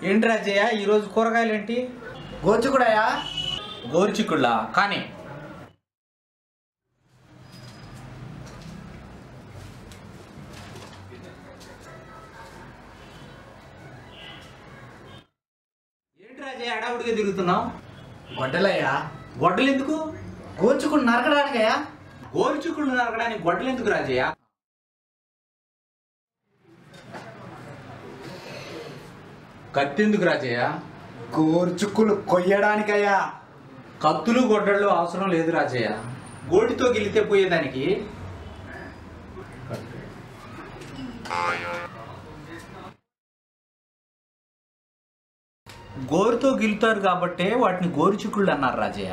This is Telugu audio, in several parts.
ఏంటి రాజయ్య ఈరోజు కూరగాయలు ఏంటి గోచుకుడాయా గోరుచిక్కుళ్ళ కానీ ఏంటి రాజయ్య అడావుడిగా తిరుగుతున్నావు గొడ్డలయ్యా గొడ్డలు ఎందుకు గోచుకుడు నరకడానికయ్యా గోరుచిక్కుళ్ళు నరకడానికి గొడ్డలు ఎందుకు రాజయ్య కత్తి ఎందుకు రాజయ్య గోరుచుక్కులు కొయ్యడానికయ్యా కత్తులు గొడ్డళ్ళు అవసరం లేదు రాజయ్య గోటితో గెలితే పోయేదానికి గోరుతో గిలుతారు కాబట్టే వాటిని గోరుచిక్కుళ్ళు అన్నారు రాజయ్య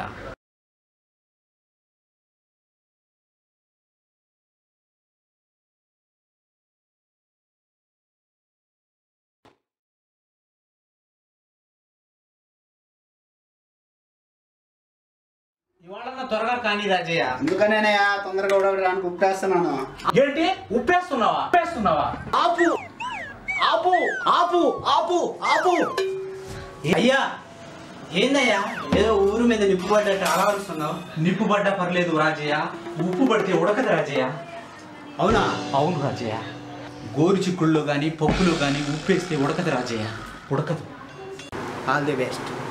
ఇవాళ త్వరగా కానీ రాజయ్య అందుకనేనయ్యా తొందరగా ఉడకడానికి ఉప్పేస్తున్నాను ఏంటి ఉప్పేస్తున్నావా ఉప్పేస్తున్నావా ఆపు ఆపు ఆపు ఆపు ఆపు అయ్యా ఏందయ్యా ఏదో ఊరు మీద నిప్పు పడ్డట్టు అలా అరుస్తున్నావు నిప్పు పడ్డా పర్లేదు రాజయ్య ఉప్పు పడితే ఉడకదు రాజయ్య అవునా అవును రాజయ్య గోరు చిక్కుళ్ళు కానీ పప్పులో కానీ ఉప్పేస్తే ఉడకదు రాజయ్య ఉడకదు ఆల్ ది బెస్ట్